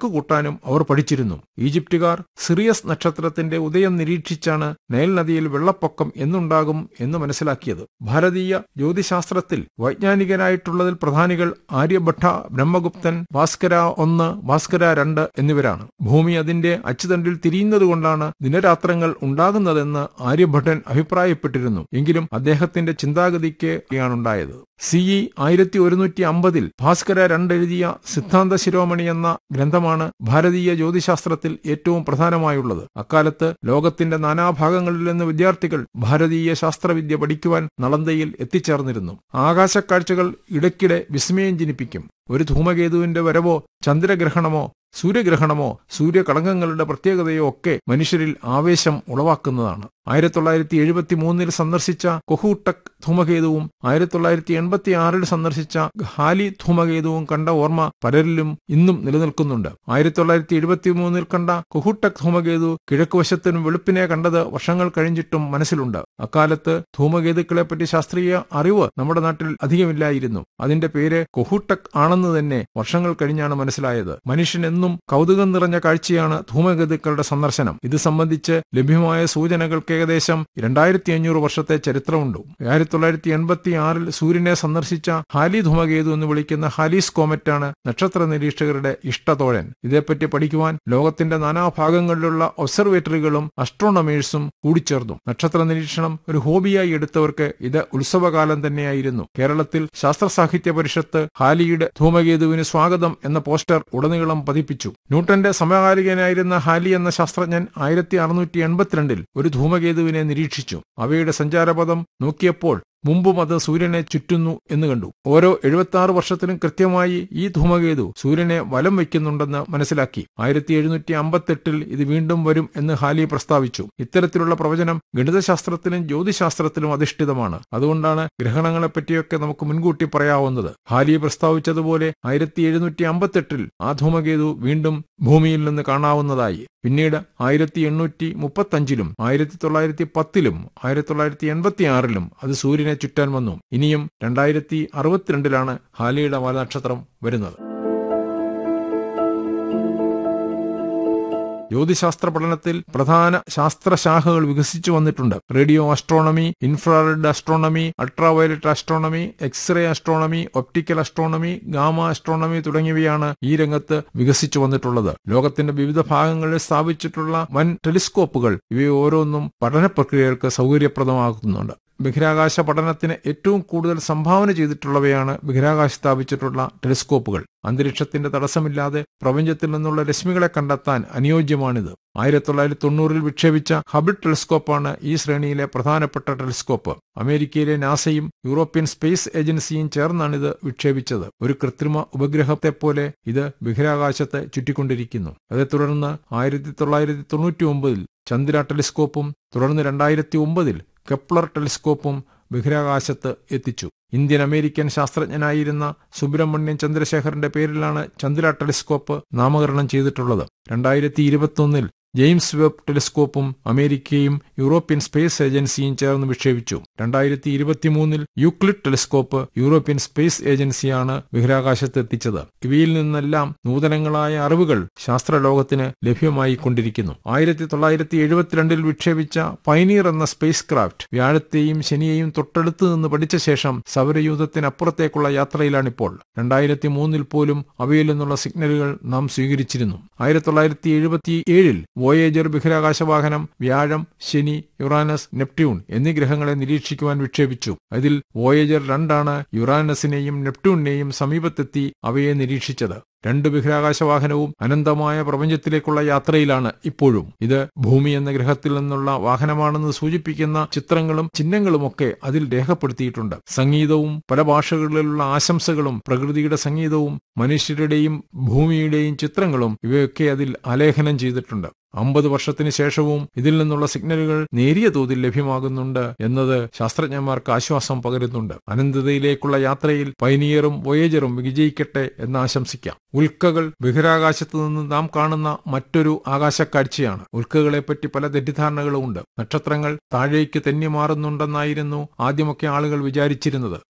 കണക്ക് കൂട്ടാനും അവർ പഠിച്ചിരുന്നു ഈജിപ്തുകാർ സിറിയസ് നക്ഷത്രത്തിന്റെ ഉദയം നിരീക്ഷിച്ചാണ് നൈൽ നദിയിൽ വെള്ളപ്പൊക്കം എന്നുണ്ടാകും എന്ന് മനസ്സിലാക്കിയത് ഭാരതീയ ജ്യോതിശാസ്ത്രത്തിൽ വൈജ്ഞാനികരായിട്ടുള്ളതിൽ പ്രധാനികൾ ആര്യഭട്ട ബ്രഹ്മഗുപ്തൻ ഭാസ്കര ഒന്ന് ഭാസ്കര രണ്ട് എന്നിവരാണ് ഭൂമി അതിന്റെ അച്ചുതണ്ടിൽ തിരിയുന്നതുകൊണ്ടാണ് ദിനരാത്രങ്ങൾ ഉണ്ടാകുന്നതെന്ന് ആര്യഭട്ടൻ അഭിപ്രായപ്പെട്ടിരുന്നു എങ്കിലും അദ്ദേഹത്തിന്റെ ചിന്താഗതിക്ക് ാണുണ്ടായത് സിഇ ആയിരത്തി ഒരുന്നൂറ്റി അമ്പതിൽ ഭാസ്കര രണ്ടെഴുതിയ സിദ്ധാന്ത ശിരോമണി എന്ന ഗ്രന്ഥമാണ് ഭാരതീയ ജ്യോതിശാസ്ത്രത്തിൽ ഏറ്റവും പ്രധാനമായുള്ളത് അക്കാലത്ത് ലോകത്തിന്റെ നാനാഭാഗങ്ങളിൽ നിന്ന് വിദ്യാർത്ഥികൾ ഭാരതീയ ശാസ്ത്രവിദ്യ പഠിക്കുവാൻ നളന്തയിൽ എത്തിച്ചേർന്നിരുന്നു ആകാശക്കാഴ്ചകൾ ഇടയ്ക്കിടെ വിസ്മയം ജനിപ്പിക്കും ഒരു ധൂമകേതുവിന്റെ വരവോ ചന്ദ്രഗ്രഹണമോ സൂര്യഗ്രഹണമോ സൂര്യകളങ്കങ്ങളുടെ പ്രത്യേകതയോ ഒക്കെ മനുഷ്യരിൽ ആവേശം ഉളവാക്കുന്നതാണ് ആയിരത്തി തൊള്ളായിരത്തി എഴുപത്തി മൂന്നിൽ സന്ദർശിച്ച കൊഹൂട്ടക് ധൂമകേതുവും ആയിരത്തി തൊള്ളായിരത്തി എൺപത്തി ആറിൽ സന്ദർശിച്ച ഹാലി ധൂമകേതുവും കണ്ട ഓർമ്മ പലരിലും ഇന്നും നിലനിൽക്കുന്നുണ്ട് ആയിരത്തി തൊള്ളായിരത്തി എഴുപത്തി മൂന്നിൽ കണ്ട കൊഹൂട്ടക് ധൂമകേതു കിഴക്കുവശത്തിനും വെളുപ്പിനെ കണ്ടത് വർഷങ്ങൾ കഴിഞ്ഞിട്ടും മനസ്സിലുണ്ട് അക്കാലത്ത് ധൂമകേതുക്കളെപ്പറ്റി ശാസ്ത്രീയ അറിവ് നമ്മുടെ നാട്ടിൽ അധികമില്ലായിരുന്നു അതിന്റെ പേര് കൊഹൂട്ടക് ആണെന്ന് തന്നെ വർഷങ്ങൾ കഴിഞ്ഞാണ് മനസ്സിലായത് മനുഷ്യൻ എന്നും കൗതുകം നിറഞ്ഞ കാഴ്ചയാണ് ധൂമകേതുക്കളുടെ സന്ദർശനം ഇത് സംബന്ധിച്ച് ലഭ്യമായ സൂചനകൾക്ക് ഏകദേശം രണ്ടായിരത്തി അഞ്ഞൂറ് വർഷത്തെ ചരിത്രമുണ്ട് ആയിരത്തി തൊള്ളായിരത്തി എൺപത്തി ആറിൽ സൂര്യനെ സന്ദർശിച്ച ഹാലി ധൂമകേതു എന്ന് വിളിക്കുന്ന ഹാലീസ് കോമറ്റാണ് നക്ഷത്ര നിരീക്ഷകരുടെ ഇഷ്ടതോഴൻ ഇതേപ്പറ്റി പഠിക്കുവാൻ ലോകത്തിന്റെ നാനാഭാഗങ്ങളിലുള്ള ഒബ്സർവേറ്ററികളും അസ്ട്രോണമേഴ്സും കൂടിച്ചേർന്നു നക്ഷത്ര നിരീക്ഷണം ഒരു ഹോബിയായി എടുത്തവർക്ക് ഇത് ഉത്സവകാലം തന്നെയായിരുന്നു കേരളത്തിൽ ശാസ്ത്ര സാഹിത്യ പരിഷത്ത് ഹാലിയുടെ ധൂമകേതുവിന് സ്വാഗതം എന്ന പോസ്റ്റർ ഉടനീളം പതിപ്പിച്ചു ന്യൂട്ടന്റെ സമകാലികനായിരുന്ന ഹാലി എന്ന ശാസ്ത്രജ്ഞൻ ആയിരത്തി അറുന്നൂറ്റി എൺപത്തിരണ്ടിൽ ഒരു ധൂമകേതുവിനെ നിരീക്ഷിച്ചു അവയുടെ സഞ്ചാരപഥം നോക്കിയപ്പോൾ മുമ്പും അത് സൂര്യനെ ചുറ്റുന്നു എന്ന് കണ്ടു ഓരോ എഴുപത്തി ആറ് വർഷത്തിലും കൃത്യമായി ഈ ധൂമകേതു സൂര്യനെ വലം വയ്ക്കുന്നുണ്ടെന്ന് മനസ്സിലാക്കി ആയിരത്തി എഴുന്നൂറ്റി അമ്പത്തെട്ടിൽ ഇത് വീണ്ടും വരും എന്ന് ഹാലി പ്രസ്താവിച്ചു ഇത്തരത്തിലുള്ള പ്രവചനം ഗണിതശാസ്ത്രത്തിലും ജ്യോതിശാസ്ത്രത്തിലും അധിഷ്ഠിതമാണ് അതുകൊണ്ടാണ് ഗ്രഹണങ്ങളെപ്പറ്റിയൊക്കെ നമുക്ക് മുൻകൂട്ടി പറയാവുന്നത് ഹാലി പ്രസ്താവിച്ചതുപോലെ ആയിരത്തി എഴുന്നൂറ്റി അമ്പത്തെട്ടിൽ ആ ധൂമകേതു വീണ്ടും ഭൂമിയിൽ നിന്ന് കാണാവുന്നതായി പിന്നീട് ആയിരത്തി എണ്ണൂറ്റി മുപ്പത്തഞ്ചിലും ആയിരത്തി തൊള്ളായിരത്തി പത്തിലും ആയിരത്തി തൊള്ളായിരത്തി എൺപത്തി ആറിലും അത് സൂര്യനെ ചുറ്റാൻ വന്നു ഇനിയും രണ്ടായിരത്തി അറുപത്തിരണ്ടിലാണ് ഹാലിയുടെ വാലനക്ഷത്രം വരുന്നത് ജ്യോതിശാസ്ത്ര പഠനത്തിൽ പ്രധാന ശാസ്ത്രശാഖകൾ വികസിച്ചു വന്നിട്ടുണ്ട് radio astronomy infrared astronomy ultraviolet astronomy X-ray astronomy optical astronomy gamma astronomy തുടങ്ങിയവയാണ് ഈ രംഗത്ത് വികസിച്ചു വന്നിട്ടുള്ളത് ലോകത്തിന്റെ വിവിധ ഭാഗങ്ങളിൽ സ്ഥാപിച്ചിട്ടുള്ള വൻ ടെലിസ്കോപ്പുകൾ ഇവയെ ഓരോന്നും പഠന പ്രക്രിയകൾക്ക് സൗകര്യപ്രദമാക്കുന്നുണ്ട് ബഹിരാകാശ പഠനത്തിന് ഏറ്റവും കൂടുതൽ സംഭാവന ചെയ്തിട്ടുള്ളവയാണ് ബഹിരാകാശ സ്ഥാപിച്ചിട്ടുള്ള ടെലിസ്കോപ്പുകൾ അന്തരീക്ഷത്തിന്റെ തടസ്സമില്ലാതെ പ്രപഞ്ചത്തിൽ നിന്നുള്ള രശ്മികളെ കണ്ടെത്താൻ അനുയോജ്യമാണിത് ആയിരത്തി തൊള്ളായിരത്തി തൊണ്ണൂറിൽ വിക്ഷേപിച്ച ഹബിൾ ടെലിസ്കോപ്പാണ് ഈ ശ്രേണിയിലെ പ്രധാനപ്പെട്ട ടെലിസ്കോപ്പ് അമേരിക്കയിലെ നാസയും യൂറോപ്യൻ സ്പേസ് ഏജൻസിയും ചേർന്നാണിത് വിക്ഷേപിച്ചത് ഒരു കൃത്രിമ ഉപഗ്രഹത്തെപ്പോലെ ഇത് ബഹിരാകാശത്തെ ചുറ്റിക്കൊണ്ടിരിക്കുന്നു അതേ തുടർന്ന് ആയിരത്തി തൊള്ളായിരത്തി തൊണ്ണൂറ്റി ഒമ്പതിൽ ചന്ദ്ര ടെലിസ്കോപ്പും തുടർന്ന് രണ്ടായിരത്തി ഒമ്പതിൽ കെപ്ലർ ടെലിസ്കോപ്പും ബഹിരാകാശത്ത് എത്തിച്ചു ഇന്ത്യൻ അമേരിക്കൻ ശാസ്ത്രജ്ഞനായിരുന്ന സുബ്രഹ്മണ്യൻ ചന്ദ്രശേഖറിന്റെ പേരിലാണ് ചന്ദ്ര ടെലിസ്കോപ്പ് നാമകരണം ചെയ്തിട്ടുള്ളത് രണ്ടായിരത്തി ഇരുപത്തൊന്നിൽ ജെയിംസ് വെബ് ടെലിസ്കോപ്പും അമേരിക്കയും യൂറോപ്യൻ സ്പേസ് ഏജൻസിയും ചേർന്ന് വിക്ഷേപിച്ചു രണ്ടായിരത്തി ഇരുപത്തിമൂന്നിൽ യൂക്ലിഡ് ടെലിസ്കോപ്പ് യൂറോപ്യൻ സ്പേസ് ഏജൻസിയാണ് ബഹിരാകാശത്ത് എത്തിച്ചത് ഇവയിൽ നിന്നെല്ലാം നൂതനങ്ങളായ അറിവുകൾ ശാസ്ത്രലോകത്തിന് ലഭ്യമായി കൊണ്ടിരിക്കുന്നു ആയിരത്തി തൊള്ളായിരത്തി എഴുപത്തിരണ്ടിൽ വിക്ഷേപിച്ച പൈനീർ എന്ന സ്പേസ് ക്രാഫ്റ്റ് വ്യാഴത്തെയും ശനിയെയും തൊട്ടടുത്ത് നിന്ന് പഠിച്ച ശേഷം സൗരയൂഥത്തിനപ്പുറത്തേക്കുള്ള യാത്രയിലാണിപ്പോൾ രണ്ടായിരത്തി മൂന്നിൽ പോലും അവയിൽ നിന്നുള്ള സിഗ്നലുകൾ നാം സ്വീകരിച്ചിരുന്നു ആയിരത്തി തൊള്ളായിരത്തി എഴുപത്തി ഏഴിൽ വോയേജർ ബഹിരാകാശ വാഹനം വ്യാഴം ശനി യുറാനസ് നെപ്റ്റ്യൂൺ എന്നീ ഗ്രഹങ്ങളെ നിരീക്ഷിക്കുവാൻ വിക്ഷേപിച്ചു അതിൽ വോയേജർ രണ്ടാണ് യുറാനസിനെയും നെപ്റ്റ്യൂണിനെയും സമീപത്തെത്തി അവയെ നിരീക്ഷിച്ചത് രണ്ട് ബഹിരാകാശ വാഹനവും അനന്തമായ പ്രപഞ്ചത്തിലേക്കുള്ള യാത്രയിലാണ് ഇപ്പോഴും ഇത് ഭൂമി എന്ന ഗ്രഹത്തിൽ നിന്നുള്ള വാഹനമാണെന്ന് സൂചിപ്പിക്കുന്ന ചിത്രങ്ങളും ചിഹ്നങ്ങളുമൊക്കെ അതിൽ രേഖപ്പെടുത്തിയിട്ടുണ്ട് സംഗീതവും പല ഭാഷകളിലുള്ള ആശംസകളും പ്രകൃതിയുടെ സംഗീതവും മനുഷ്യരുടെയും ഭൂമിയുടെയും ചിത്രങ്ങളും ഇവയൊക്കെ അതിൽ ആലേഖനം ചെയ്തിട്ടുണ്ട് അമ്പത് വർഷത്തിന് ശേഷവും ഇതിൽ നിന്നുള്ള സിഗ്നലുകൾ നേരിയ തോതിൽ ലഭ്യമാകുന്നുണ്ട് എന്നത് ശാസ്ത്രജ്ഞന്മാർക്ക് ആശ്വാസം പകരുന്നുണ്ട് അനന്തതയിലേക്കുള്ള യാത്രയിൽ പൈനിയറും വോയേജറും വിജയിക്കട്ടെ എന്ന് ആശംസിക്കാം ഉൽക്കകൾ ബഹിരാകാശത്ത് നിന്ന് നാം കാണുന്ന മറ്റൊരു ആകാശക്കാഴ്ചയാണ് ഉൽക്കകളെപ്പറ്റി പല തെറ്റിദ്ധാരണകളും ഉണ്ട് നക്ഷത്രങ്ങൾ താഴേക്ക് തെന്നി മാറുന്നുണ്ടെന്നായിരുന്നു ആദ്യമൊക്കെ ആളുകൾ വിചാരിച്ചിരുന്നത്